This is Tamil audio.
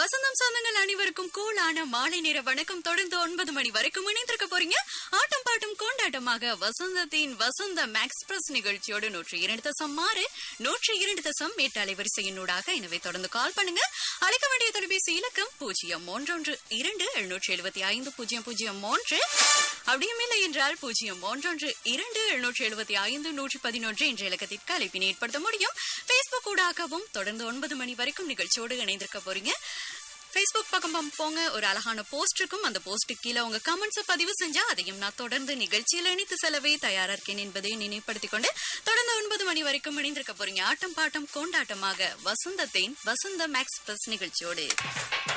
வசந்தம் சொந்தங்கள் அனைவருக்கும் கூலான மாலை நேர வணக்கம் தொடர்ந்து ஒன்பது மணி வரைக்கும் இணைந்திருக்க போறீங்க ஆட்டம் பாட்டும் கொண்டாட்டமாக வசந்தத்தின் வசந்த எக்ஸ்பிரஸ் நிகழ்ச்சியோடு நூற்றி இரண்டு தசம் ஆறு நூற்றி இரண்டு தசம் எட்டு அலைவரிசையினூடாக எனவே தொடர்ந்து கால் பண்ணுங்க அழைக்க வேண்டிய தொலைபேசி இலக்கம் பூஜ்ஜியம் ஒன்றொன்று இரண்டு எழுநூற்றி எழுபத்தி ஐந்து பூஜ்ஜியம் பூஜ்ஜியம் மூன்று அப்படியும் இல்லை என்றால் பூஜ்ஜியம் ஒன்றொன்று இரண்டு எழுநூற்றி எழுபத்தி ஐந்து நூற்றி பதினொன்று என்ற இலக்கத்திற்கு அழைப்பினை ஏற்படுத்த முடியும் பேஸ்புக் ஊடாகவும் தொடர்ந்து ஒன்பது மணி வரைக்கும் நிகழ்ச்சியோடு இணைந்திருக்க போறீங்க ஃபேஸ்புக் பக்கம் போங்க ஒரு அழகான போஸ்ட் இருக்கும் அந்த போஸ்ட்டுக்கு கீழே உங்க கமெண்ட்ஸை பதிவு செஞ்சா அதையும் நான் தொடர்ந்து நிகழ்ச்சியில் இணைத்து செலவே தயாரா இருக்கேன் என்பதை நினைப்படுத்திக் கொண்டு தொடர்ந்து ஒன்பது மணி வரைக்கும் இணைந்திருக்க போறீங்க ஆட்டம் பாட்டம் கொண்டாட்டமாக வசந்தத்தின் வசந்த மேக்ஸ் பிளஸ் நிகழ்ச்சியோடு